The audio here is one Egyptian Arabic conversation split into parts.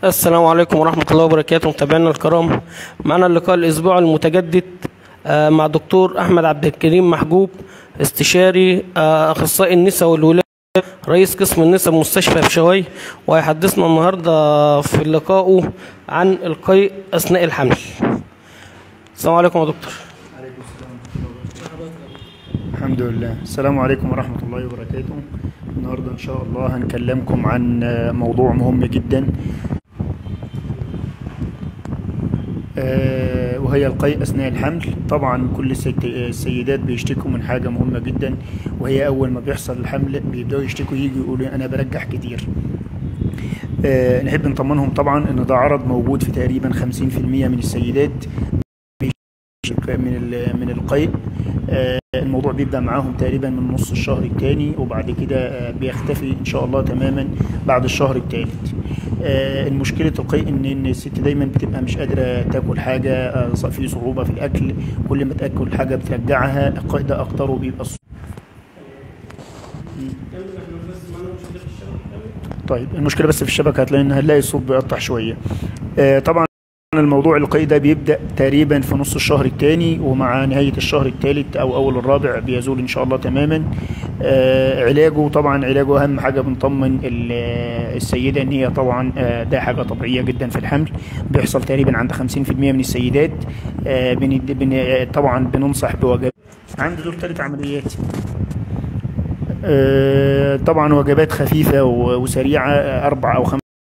السلام عليكم ورحمة الله وبركاته متابعينا الكرام معنا اللقاء الأسبوعي المتجدد آه، مع دكتور أحمد عبد الكريم محجوب استشاري آه، أخصائي النساء والولادة رئيس قسم النساء بمستشفى بشوي وهيحدثنا النهاردة في لقائه عن القيء أثناء الحمل السلام عليكم يا دكتور الحمد لله السلام عليكم ورحمة الله وبركاته النهاردة إن شاء الله هنكلمكم عن موضوع مهم جدا آه، وهي القيء أثناء الحمل طبعا كل الست- السيدات بيشتكوا من حاجة مهمة جدا وهي أول ما بيحصل الحمل بيبدأوا يشتكوا يجي يقولوا أنا برجح كتير آه، نحب نطمنهم طبعا ان ده عرض موجود في تقريبا 50% من السيدات بيشتكوا من ال- من القيء آه، الموضوع بيبدأ معاهم تقريبا من نص الشهر الثاني وبعد كده آه، بيختفي ان شاء الله تماما بعد الشهر الثالث المشكلة القيء ان إن الست دايما بتبقى مش قادرة تاكل حاجة آه، في صعوبة في الاكل كل ما تاكل حاجة بترجعها القيء ده اكتره بيبقى الص- طيب المشكله بس في الشبكه هتلاقي ان هنلاقي الصوت بيقطع شويه آه طبعا الموضوع القيء ده بيبدا تقريبا في نص الشهر الثاني ومع نهايه الشهر الثالث او اول الرابع بيزول ان شاء الله تماما آه علاجه طبعا علاجه اهم حاجه بنطمن ال- السيده ان هي طبعا آه ده حاجه طبيعيه جدا في الحمل بيحصل تقريبا عند 50% من السيدات آه بند- بن طبعا بننصح بوجبات عندي دول ثلاث عمليات آه، طبعا وجبات خفيفة و- وسريعة آه، أربع أو خمس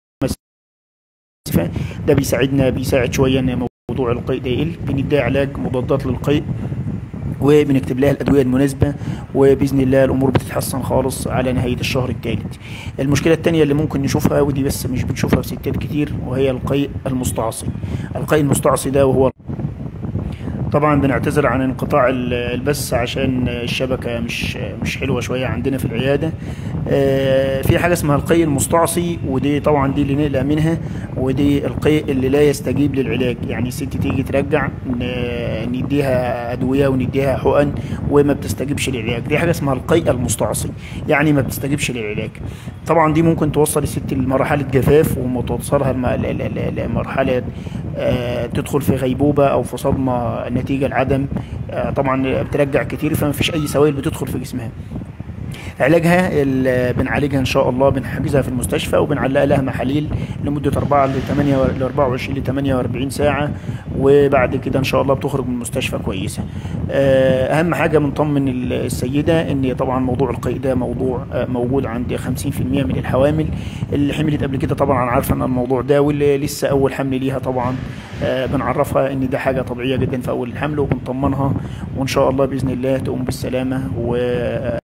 ده بيساعدنا بيساعد شوية إن موضوع القيء ده يقل بنديها علاج مضادات للقيء وبنكتب لها الأدوية المناسبة وبإذن الله الأمور بتتحسن خالص على نهاية الشهر الثالث المشكلة الثانية اللي ممكن نشوفها ودي بس مش بنشوفها في ستات كتير وهي القيء المستعصي القيء المستعصي ده وهو طبعا بنعتذر عن انقطاع ال- البث عشان الشبكة مش مش حلوة شوية عندنا في العيادة آه، في حاجة اسمها القيء المستعصي ودي طبعا دي اللي نقلق منها ودي القيء اللي لا يستجيب للعلاج يعني الست تيجي ترجع ن- نديها أدوية ونديها حقن وما بتستجيبش للعلاج دي حاجة اسمها القيء المستعصي يعني ما بتستجيبش للعلاج طبعا دي ممكن توصل الست لمرحلة جفاف وما توصلها لم- ل- ل- ل- لمرحلة آه، تدخل في غيبوبة أو في صدمة نتيجة لعدم آه، طبعا بترجع كتير فما فيش أي سوائل بتدخل في جسمها علاجها ال- بنعالجها ان شاء الله بنحجزها في المستشفى وبنعلق لها محاليل لمده 4 ل 8 ل 24 ل 48 ساعه وبعد كده ان شاء الله بتخرج من المستشفى كويسه. آه، اهم حاجه بنطمن ال- السيده ان طبعا موضوع القيء ده موضوع آه، موجود عند 50% من الحوامل اللي حملت قبل كده طبعا عارفه ان الموضوع ده واللي لسه اول حمل ليها طبعا آه، بنعرفها ان ده حاجه طبيعيه جدا في اول الحمل وبنطمنها وان شاء الله باذن الله تقوم بالسلامه و